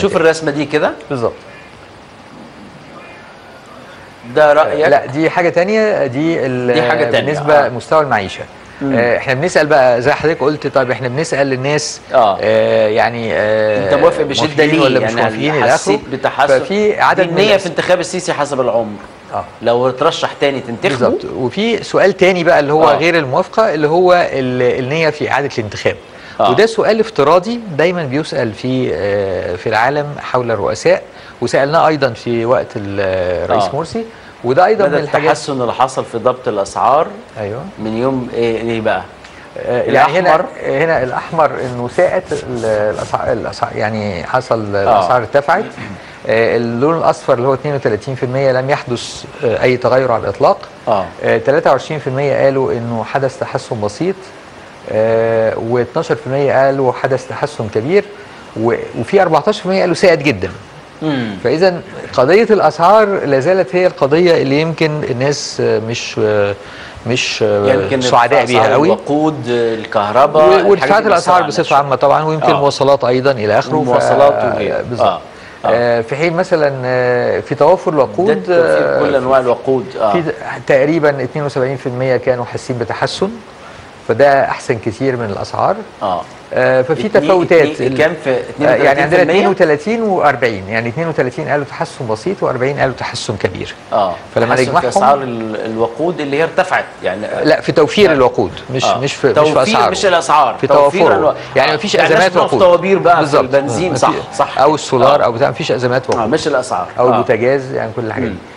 شوف الرسمه دي كده بالظبط ده رايك لا دي حاجه تانية دي ال- دي حاجة تانية، بالنسبه آه. آه. مستوى المعيشه آه احنا بنسال بقى زي حضرتك قلت طيب احنا بنسال للناس آه. آه يعني آه انت موافق بشده موافقين ليه ولا مش موافقين الى حسيت اخره بتحسن ففي عدد دي من النيه الأس- في انتخاب السيسي حسب العمر اه لو ترشح تاني تنتخبه بالظبط وفي سؤال تاني بقى اللي هو آه. آه. غير الموافقه اللي هو ال- النيه في اعاده الانتخاب آه. آه. وده سؤال افتراضي دايما بيسال في آه، في العالم حول الرؤساء وسالناه ايضا في وقت الرئيس آه. آه. مرسي وده ايضا مدى من الحاجات التحسن اللي حصل في ضبط الاسعار ايوه من يوم ايه, إيه بقى آه، يعني هنا الأحمر؟ هنا الاحمر انه ساءت ال- الاسعار الأسعار- يعني حصل الاسعار ارتفعت آه، اللون الاصفر اللي هو 32% لم يحدث آه، اي تغير على الاطلاق اه آه، 23% قالوا انه حدث تحسن بسيط و12% قالوا حدث تحسن كبير و- وفي 14% قالوا ساءت جدا امم فاذا قضيه الاسعار لا زالت هي القضيه اللي يمكن الناس آه، مش آه، مش آه، يمكن سعداء ارتفاع بيها أسعار قوي الوقود الكهرباء و- الحاجات وارتفاعات دي الاسعار بتأثر بصفه علينا عامه طبعا ويمكن آه. المواصلات ايضا الى اخره ف- والمواصلات وغيره. آه، بالظبط آه. آه. آه. في حين مثلا آه، في توفر ده الوقود توفير آه، كل انواع الوقود اه في تقريبا 72% كانوا حاسين بتحسن فده احسن كتير من الاسعار اه آه، ففي اتنين- تفاوتات اتنين- ال- كام في آه، يعني عندنا 32% 32 و40 يعني 32 قالوا تحسن بسيط و40 قالوا تحسن كبير اه فلما تحسن في نجمعهم- اسعار ال- الوقود اللي هي ارتفعت يعني لا في توفير لا. الوقود مش آه. مش في مش توفير في اسعاره مش الاسعار في توفير توفره الو- يعني آه. مفيش يعني ازمات الناس بتقف وقود طوابير بقى في بالظبط. البنزين ما صح في- صح او السولار آه. او بتاع مفيش ازمات آه وقود مش الاسعار او آه. البوتاجاز يعني كل الحاجات دي